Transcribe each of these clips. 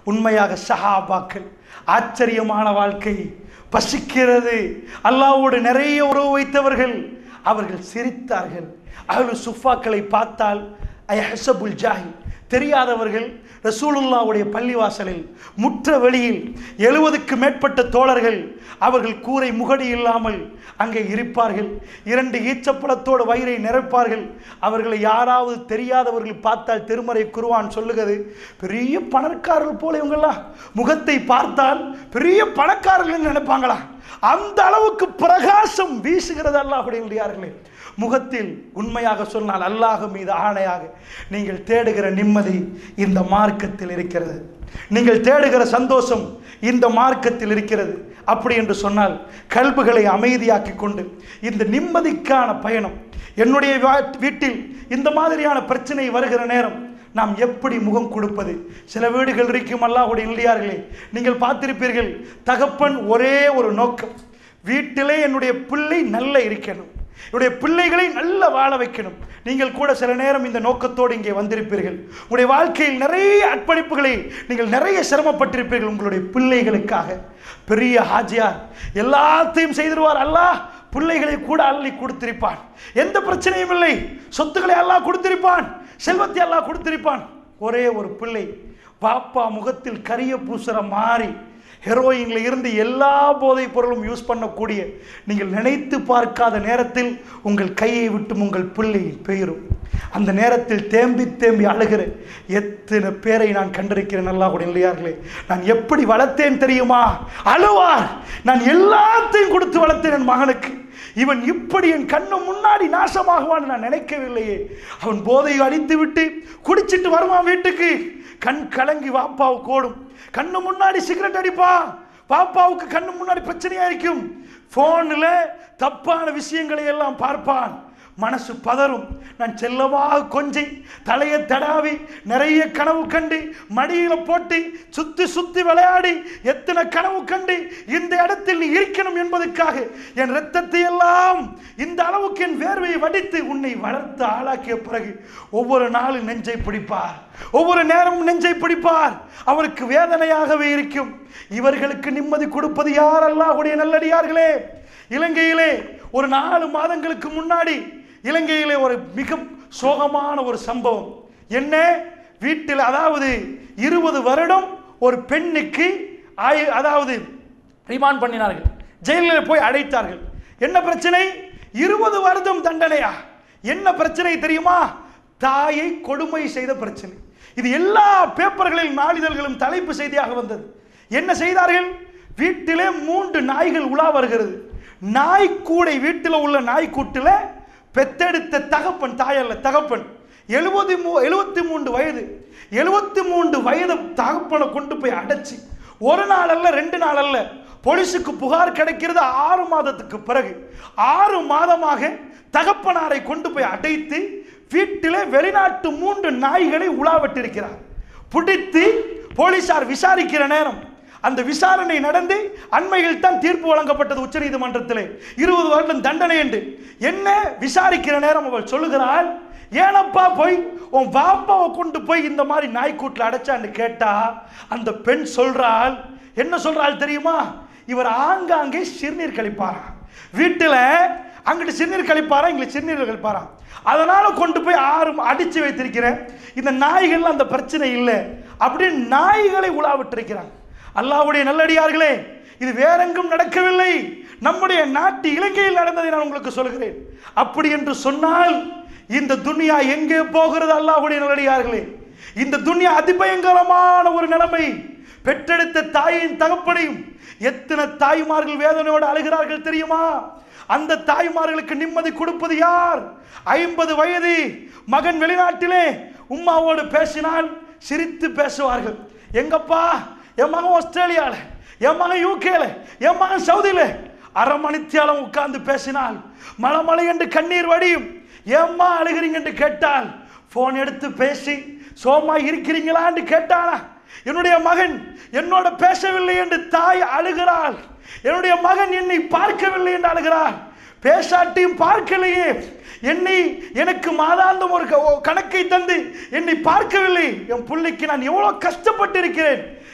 உண்மையாக சஹாபாக்கள் ஆச்சரியமான வாழ்க்கை பசிக்கிறது அல்லாவோடு நிறைய உறவு வைத்தவர்கள் அவர்கள் சிரித்தார்கள் அவர்கள் சுஃபாக்களை பார்த்தால் ஐஹசபுல் ஜாஹி தெரியாதவர்கள் ரசூலுல்லாவுடைய பள்ளிவாசலில் முற்ற வெளியில் எழுபதுக்கு மேற்பட்ட தோழர்கள் அவர்கள் கூரை முகடி இல்லாமல் அங்கே இருப்பார்கள் இரண்டு ஈச்சப்பழத்தோடு வயிறை நிரப்பார்கள் அவர்களை யாராவது தெரியாதவர்கள் பார்த்தால் திருமறை குருவான் சொல்லுகிறது பெரிய பணக்காரர்கள் போல இவங்கெல்லாம் முகத்தை பார்த்தால் பெரிய பணக்காரர்கள் நினைப்பாங்களா அந்த அளவுக்கு பிரகாசம் வீசுகிறது அல்லாஹுடைய முகத்தில் உண்மையாக சொன்னால் அல்லாஹ் மீது ஆணையாக நீங்கள் தேடுகிற நிம்மதி இந்த மார்க்கத்தில் இருக்கிறது நீங்கள் தேடுகிற சந்தோஷம் இந்த மார்க்கத்தில் இருக்கிறது அப்படி என்று சொன்னால் கல்புகளை அமைதியாக்கி கொண்டு இந்த நிம்மதிக்கான பயணம் என்னுடைய வா- வீட்டில் இந்த மாதிரியான பிரச்சனை வருகிற நேரம் நாம் எப்படி முகம் கொடுப்பது சில வீடுகள் இருக்கும் அல்லாஹுடைய இல்லையார்களே நீங்கள் பார்த்திருப்பீர்கள் தகப்பன் ஒரே ஒரு நோக்கம் வீட்டிலே என்னுடைய பிள்ளை நல்ல இருக்கணும் என்னுடைய பிள்ளைகளை நல்ல வாழ வைக்கணும் நீங்கள் கூட சில நேரம் இந்த நோக்கத்தோடு இங்கே வந்திருப்பீர்கள் உங்களுடைய வாழ்க்கையில் நிறைய அர்ப்பணிப்புகளை நீங்கள் நிறைய சிரமப்பட்டிருப்பீர்கள் உங்களுடைய பிள்ளைகளுக்காக பெரிய ஹாஜியார் எல்லாத்தையும் செய்திருவார் அல்லாஹ் பிள்ளைகளை கூட அள்ளி கொடுத்திருப்பான் எந்த பிரச்சனையும் இல்லை சொத்துக்களை அல்லாஹ் கொடுத்திருப்பான் செல்வத்தை அல்லாஹ் கொடுத்திருப்பான் ஒரே ஒரு பிள்ளை பாப்பா முகத்தில் கரிய பூசுற மாறி ஹெரோயின்ல இருந்து எல்லா போதைப் பொருளும் யூஸ் பண்ணக்கூடிய நீங்கள் நினைத்து பார்க்காத நேரத்தில் உங்கள் கையை விட்டும் உங்கள் பிள்ளை பெயரும் அந்த நேரத்தில் தேம்பி தேம்பி அழுகிற எத்தனை பேரை நான் கண்டிருக்கிறேன் நல்லா கூட இல்லையார்களே நான் எப்படி வளர்த்தேன் தெரியுமா அழுவார் நான் எல்லாத்தையும் கொடுத்து வளர்த்தேன் என் மகனுக்கு இவன் இப்படி என் கண்ணு முன்னாடி நாசமாகுவான்னு நான் நினைக்கவில்லையே அவன் போதையை அடித்து விட்டு குடிச்சிட்டு வருவான் வீட்டுக்கு கண் கலங்கி வாப்பாவுக்கு ஓடும் கண்ணு முன்னாடி சிகரெட் அடிப்பான் பாப்பாவுக்கு கண்ணு முன்னாடி பிரச்சனையா இருக்கும் போன்ல தப்பான விஷயங்களை எல்லாம் பார்ப்பான் மனசு பதறும் நான் செல்லமாக கொஞ்சி தலையை தடாவி நிறைய கனவு கண்டு மடியில போட்டு சுத்தி சுத்தி விளையாடி எத்தனை கனவு கண்டு இந்த இடத்தில் நீ இருக்கணும் என்பதற்காக என் இரத்தத்தை எல்லாம் இந்த அளவுக்கு என் வேர்வையை வடித்து உன்னை வளர்த்து ஆளாக்கிய பிறகு ஒவ்வொரு நாளும் நெஞ்சை பிடிப்பார் ஒவ்வொரு நேரமும் நெஞ்சை பிடிப்பார் அவருக்கு வேதனையாகவே இருக்கும் இவர்களுக்கு நிம்மதி கொடுப்பது யார் அல்லாஹ்வுடைய நல்லடியார்களே இலங்கையிலே ஒரு நாலு மாதங்களுக்கு முன்னாடி இலங்கையிலே ஒரு மிக சோகமான ஒரு சம்பவம் என்ன வீட்டில் அதாவது இருபது வருடம் ஒரு பெண்ணுக்கு ஆயு அதாவது ரிமாண்ட் பண்ணினார்கள் ஜெயிலில் போய் அடைத்தார்கள் என்ன பிரச்சனை இருபது வருடம் தண்டனையா என்ன பிரச்சனை தெரியுமா தாயை கொடுமை செய்த பிரச்சனை இது எல்லா பேப்பர்களில் நாளிதழ்களும் தலைப்பு செய்தியாக வந்தது என்ன செய்தார்கள் வீட்டிலே மூன்று நாய்கள் உலா வருகிறது நாய்க்கூடை வீட்டில் உள்ள நாய்க்கூட்டில் பெத்தெடுத்த தகப்பன் தாயல்ல தகப்பன் எழுபது மூ எழுபத்தி மூன்று வயது எழுபத்தி மூன்று வயது தகப்பனை கொண்டு போய் அடைச்சி ஒரு நாள் அல்ல ரெண்டு நாள் அல்ல போலீஸுக்கு புகார் கிடைக்கிறது ஆறு மாதத்துக்கு பிறகு ஆறு மாதமாக தகப்பனாரை கொண்டு போய் அடைத்து வீட்டிலே வெளிநாட்டு மூன்று நாய்களை உலாவட்டிருக்கிறார் பிடித்து போலீசார் விசாரிக்கிற நேரம் அந்த விசாரணை நடந்து அண்மையில் தான் தீர்ப்பு வழங்கப்பட்டது உச்சநீதிமன்றத்திலே இருபது வருடம் தண்டனை என்று என்ன விசாரிக்கிற நேரம் அவள் சொல்லுகிறாள் ஏனப்பா போய் உன் பாப்பாவை கொண்டு போய் இந்த மாதிரி நாய்க்கூட்டில் அடைச்சான்னு கேட்டா அந்த பெண் சொல்றாள் என்ன சொல்றாள் தெரியுமா இவர் ஆங்காங்கே சிறுநீர் கழிப்பாராம் வீட்டில் அங்கிட்டு சிறுநீர் கழிப்பாரா இங்கிட்டு சிறுநீர் கழிப்பாராம் அதனால கொண்டு போய் ஆறு அடிச்சு வைத்திருக்கிறேன் இந்த நாய்கள் அந்த பிரச்சனை இல்லை அப்படின்னு நாய்களை உலாவிட்டிருக்கிறாங்க அல்லாஹ்வுடைய நல்லடியார்களே இது வேறெங்கும் நடக்கவில்லை நம்முடைய நாட்டு இலங்கையில் நடந்ததை நான் உங்களுக்கு சொல்கிறேன் அப்படி என்று சொன்னால் இந்த துனியா எங்கே போகிறது அல்லாஹ்வுடைய நல்லடியார்களே இந்த துனியா அதிபயங்கரமான ஒரு நிலைமை பெற்றெடுத்த தாயின் தகப்பனையும் எத்தனை தாய்மார்கள் வேதனையோடு அழுகிறார்கள் தெரியுமா அந்த தாய்மார்களுக்கு நிம்மதி கொடுப்பது யார் ஐம்பது வயது மகன் வெளிநாட்டிலே உம்மாவோடு பேசினால் சிரித்து பேசுவார்கள் எங்கப்பா என் மகன் ஆஸ்திரேலியாவில் என் மகன் யூகேல என் மகன் சவுதியில் அரை மணித்தியாலம் உட்கார்ந்து பேசினால் மலை மலை என்று கண்ணீர் வடியும் ஏம்மா அழுகிறீங்க என்று கேட்டால் போன் எடுத்து பேசி சோமா இருக்கிறீங்களான்னு கேட்டானா என்னுடைய மகன் என்னோட பேசவில்லை என்று தாய் அழுகிறாள் என்னுடைய மகன் என்னை பார்க்கவில்லை என்று அழுகிறாள் பேசாட்டியும் பார்க்கலையே என்னை எனக்கு மாதாந்தம் ஒரு க- கணக்கை தந்து என்னை பார்க்கவில்லை என் பிள்ளைக்கு நான் எவ்வளோ கஷ்டப்பட்டு இருக்கிறேன்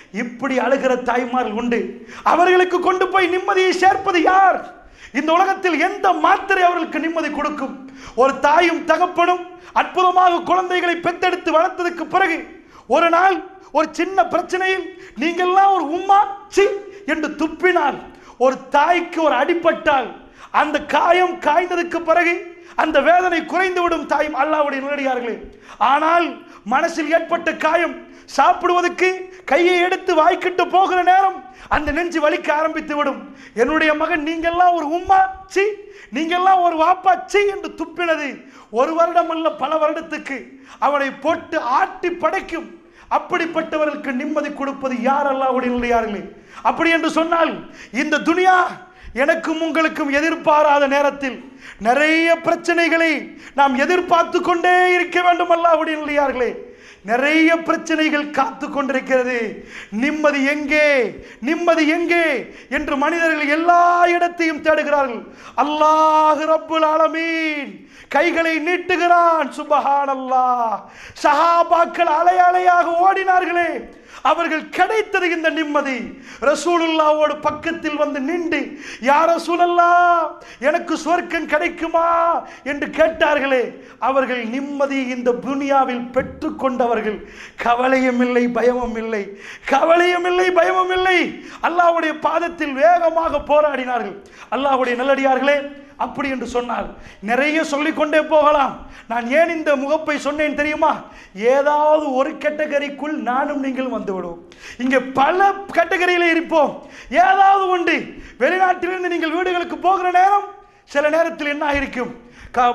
இப்படி அழுகிற தாய்மார்கள் உண்டு அவர்களுக்கு கொண்டு போய் நிம்மதியை சேர்ப்பது யார் இந்த உலகத்தில் எந்த மாத்திரை அவர்களுக்கு நிம்மதி கொடுக்கும் ஒரு தாயும் தகப்பனும் அற்புதமாக குழந்தைகளை பெத்தெடுத்து வளர்த்ததுக்கு பிறகு ஒரு நாள் ஒரு சின்ன பிரச்சனையில் நீங்கள்லாம் ஒரு உம்மா சி என்று துப்பினால் ஒரு தாய்க்கு ஒரு அடிபட்டால் அந்த காயம் காய்ந்ததுக்கு பிறகு அந்த வேதனை குறைந்து விடும் தாயும் அல்லாவுடைய நிலடியார்களே ஆனால் மனசில் ஏற்பட்ட காயம் சாப்பிடுவதற்கு கையை எடுத்து வாய்க்கிட்டு போகிற நேரம் அந்த நெஞ்சு வலிக்க ஆரம்பித்து விடும் என்னுடைய மகன் நீங்கெல்லாம் ஒரு உம்மா சி நீங்கெல்லாம் ஒரு வாப்பா சி என்று துப்பினது ஒரு வருடம் அல்ல பல வருடத்துக்கு அவனை போட்டு ஆட்டி படைக்கும் அப்படிப்பட்டவர்களுக்கு நிம்மதி கொடுப்பது யார் அல்லாவுடைய நிலையார்களே அப்படி என்று சொன்னால் இந்த துனியா எனக்கும் உங்களுக்கும் எதிர்பாராத நேரத்தில் நிறைய பிரச்சனைகளை நாம் எதிர்பார்த்து கொண்டே இருக்க வேண்டும் அல்லாவுடைய நிலையார்களே நிறைய பிரச்சனைகள் காத்து கொண்டிருக்கிறது நிம்மதி எங்கே நிம்மதி எங்கே என்று மனிதர்கள் எல்லா இடத்தையும் தேடுகிறார்கள் அல்லாஹ் ரப்புல் ஆலமீன் கைகளை நீட்டுகிறான் சுபஹான் அல்லாஹ் சஹாபாக்கள் அலை அலையாக ஓடினார்களே அவர்கள் கிடைத்தது இந்த நிம்மதி ரசூலுல்லாவோடு பக்கத்தில் வந்து நின்று யார் ரசூலல்லா எனக்கு சொர்க்கம் கிடைக்குமா என்று கேட்டார்களே அவர்கள் நிம்மதி இந்த துனியாவில் பெற்றுக்கொண்டவர்கள் கவலையும் இல்லை பயமும் இல்லை கவலையும் இல்லை பயமும் இல்லை அல்லாஹ்வுடைய பாதத்தில் வேகமாக போராடினார்கள் அல்லாஹ்வுடைய நல்லடியார்களே அப்படி என்று சொன்னால் நிறைய சொல்லிக்கொண்டே போகலாம் நான் ஏன் இந்த முகப்பை சொன்னேன் தெரியுமா ஏதாவது ஒரு கேட்டகரிக்குள் நானும் நீங்களும் வந்து விடுவோம் இங்கே பல கேட்டகரியில் இருப்போம் ஏதாவது உண்டு வெளிநாட்டிலிருந்து நீங்கள் வீடுகளுக்கு போகிற நேரம் சில நேரத்தில் என்ன இருக்கும் க-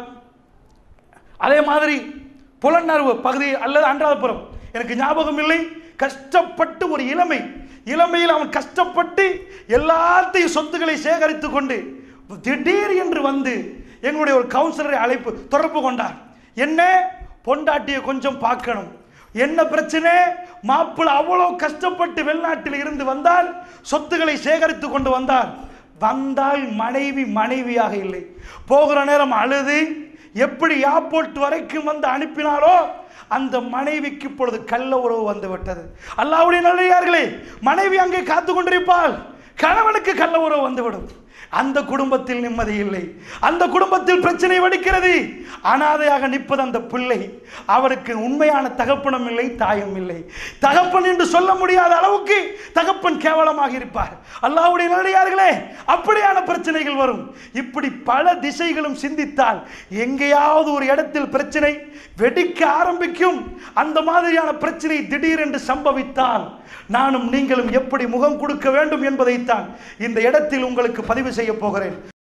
அதே மாதிரி புலனர்வு பகுதி அல்லது அன்றாதபுரம் எனக்கு ஞாபகம் இல்லை கஷ்டப்பட்டு ஒரு இளமை இளமையில் அவன் கஷ்டப்பட்டு எல்லாத்தையும் சொத்துக்களை சேகரித்து கொண்டு திடீர் என்று வந்து எங்களுடைய ஒரு கவுன்சிலரை அழைப்பு தொடர்பு கொண்டார் என்ன பொண்டாட்டியை கொஞ்சம் பார்க்கணும் என்ன பிரச்சனை மாப்பிள்ளை அவ்வளோ கஷ்டப்பட்டு வெளிநாட்டில் இருந்து வந்தால் சொத்துக்களை சேகரித்து கொண்டு வந்தார் வந்தால் மனைவி மனைவியாக இல்லை போகிற நேரம் அழுது எப்படி ஏர்போர்ட் வரைக்கும் வந்து அனுப்பினாரோ அந்த மனைவிக்கு இப்பொழுது கள்ள உறவு வந்து விட்டது அல்லாவுடைய நல்லையார்களே மனைவி அங்கே காத்து கொண்டிருப்பாள் கணவனுக்கு கள்ள உறவு வந்துவிடும் அந்த குடும்பத்தில் நிம்மதி இல்லை அந்த குடும்பத்தில் பிரச்சனை வெடிக்கிறது அனாதையாக நிற்பது அந்த பிள்ளை அவருக்கு உண்மையான தகப்பனும் இல்லை தாயும் இல்லை தகப்பன் என்று சொல்ல முடியாத அளவுக்கு தகப்பன் கேவலமாக இருப்பார் அல்லாஹ்வுடைய நல்லடியார்களே அப்படியான பிரச்சனைகள் வரும் இப்படி பல திசைகளும் சிந்தித்தால் எங்கேயாவது ஒரு இடத்தில் பிரச்சனை வெடிக்க ஆரம்பிக்கும் அந்த மாதிரியான பிரச்சனை திடீரென்று சம்பவித்தால் நானும் நீங்களும் எப்படி முகம் கொடுக்க வேண்டும் என்பதைத்தான் இந்த இடத்தில் உங்களுக்கு பதிவு செய்ய போகிறேன்